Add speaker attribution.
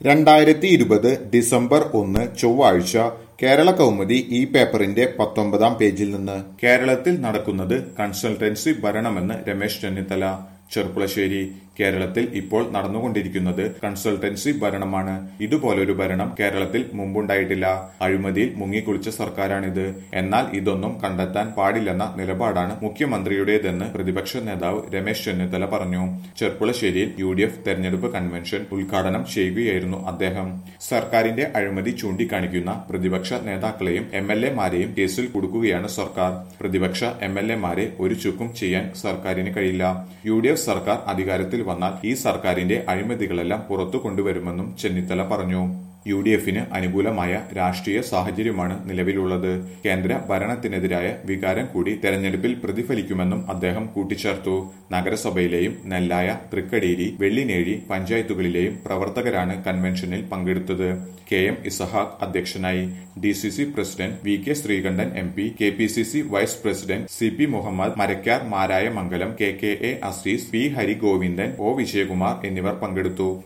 Speaker 1: രണ്ടായിരത്തി ഇരുപത് ഡിസംബർ ഒന്ന് ചൊവ്വാഴ്ച കേരള കൗമുദി ഈ പേപ്പറിന്റെ പത്തൊമ്പതാം പേജിൽ നിന്ന് കേരളത്തിൽ നടക്കുന്നത് കൺസൾട്ടൻസി ഭരണമെന്ന് രമേശ് ചെന്നിത്തല ചെർപ്പുളശ്ശേരി കേരളത്തിൽ ഇപ്പോൾ നടന്നുകൊണ്ടിരിക്കുന്നത് കൺസൾട്ടൻസി ഭരണമാണ് ഇതുപോലൊരു ഭരണം കേരളത്തിൽ മുമ്പുണ്ടായിട്ടില്ല അഴിമതിയിൽ മുങ്ങിക്കുളിച്ച സർക്കാരാണിത് എന്നാൽ ഇതൊന്നും കണ്ടെത്താൻ പാടില്ലെന്ന നിലപാടാണ് മുഖ്യമന്ത്രിയുടേതെന്ന് പ്രതിപക്ഷ നേതാവ് രമേശ് ചെന്നിത്തല പറഞ്ഞു ചെർപ്പുളശ്ശേരിയിൽ യു ഡി എഫ് തെരഞ്ഞെടുപ്പ് കൺവെൻഷൻ ഉദ്ഘാടനം ചെയ്യുകയായിരുന്നു അദ്ദേഹം സർക്കാരിന്റെ അഴിമതി ചൂണ്ടിക്കാണിക്കുന്ന പ്രതിപക്ഷ നേതാക്കളെയും എം എൽ എമാരെയും കേസിൽ കുടുക്കുകയാണ് സർക്കാർ പ്രതിപക്ഷ എം എൽ എമാരെ ഒരു ചുക്കും ചെയ്യാൻ സർക്കാരിന് കഴിയില്ല യു ഡി എഫ് സർക്കാർ അധികാരത്തിൽ വന്നാൽ ഈ സർക്കാരിന്റെ അഴിമതികളെല്ലാം പുറത്തു കൊണ്ടുവരുമെന്നും ചെന്നിത്തല പറഞ്ഞു യു ഡി എഫിന് അനുകൂലമായ രാഷ്ട്രീയ സാഹചര്യമാണ് നിലവിലുള്ളത് കേന്ദ്ര ഭരണത്തിനെതിരായ വികാരം കൂടി തെരഞ്ഞെടുപ്പിൽ പ്രതിഫലിക്കുമെന്നും അദ്ദേഹം കൂട്ടിച്ചേർത്തു നഗരസഭയിലെയും നെല്ലായ തൃക്കടീരി വെള്ളിനേഴി പഞ്ചായത്തുകളിലെയും പ്രവർത്തകരാണ് കൺവെൻഷനിൽ പങ്കെടുത്തത് കെ എം ഇസഹാഖ് അധ്യക്ഷനായി D C C president V K Sreekandan M P K P C C vice president C P Muhammad Marakkar Marayamangalam K K A Azeez P Harigovindan O Vijayakumar എന്നിവർ പങ്കെടുത്തു